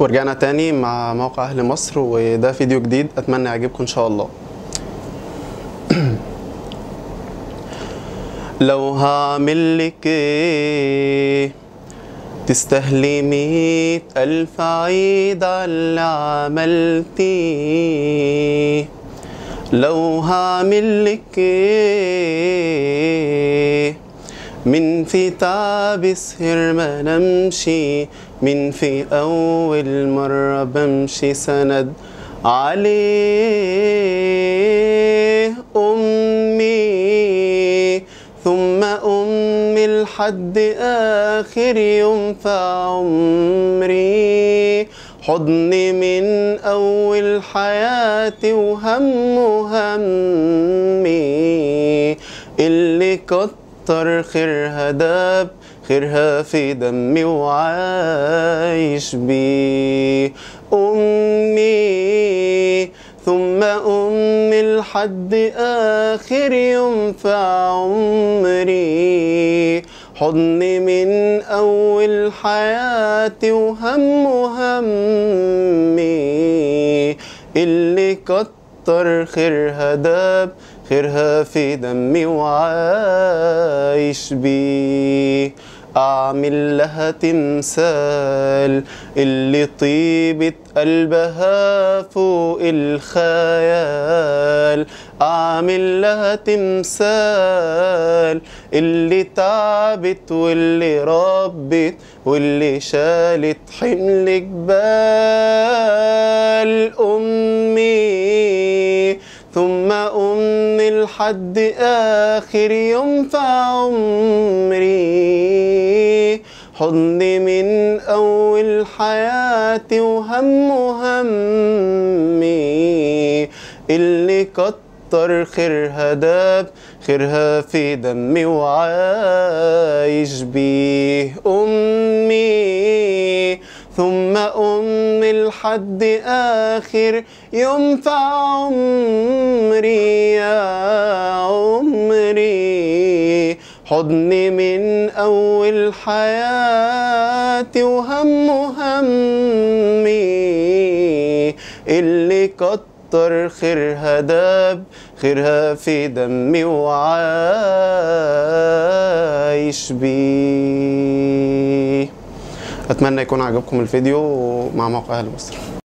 ورجعنا تاني مع موقع اهل مصر وده فيديو جديد اتمنى يعجبكم ان شاء الله لو هعملك ايه تستاهلي مية ألف عيد على اللي عملتيه لو هعملك ايه من في تعب سهر ما نمشي من في أول مرة بمشي سند عليه أمي ثم أمي لحد آخر يوم في عمري حضني من أول حياتي وهم همي اللي كتر خيرها داب خيرها في دمي وعايش بيه أمي ثم أمي لحد آخر يوم في عمري حضني من أول حياتي وهم همي اللي كتر خيرها داب خيرها في دمي وعايش بيه أعمل لها تمثال اللي طيبة قلبها فوق الخيال أعمل لها تمثال اللي تعبت واللي ربت واللي شالت حمل جبال أمي ثم أمي لحد آخر يوم في عمري حضني من أول حياتي وهم همي اللي كتر خيرها داب خيرها في دمي وعايش بيه أمي ثم أمي لحد آخر يوم في عمري يا عمري حضني من أول حياتي وهم همي اللي كتر خيرها داب خيرها في دمي وعايش بيه اتمنى يكون عجبكم الفيديو مع موقع اهل مصر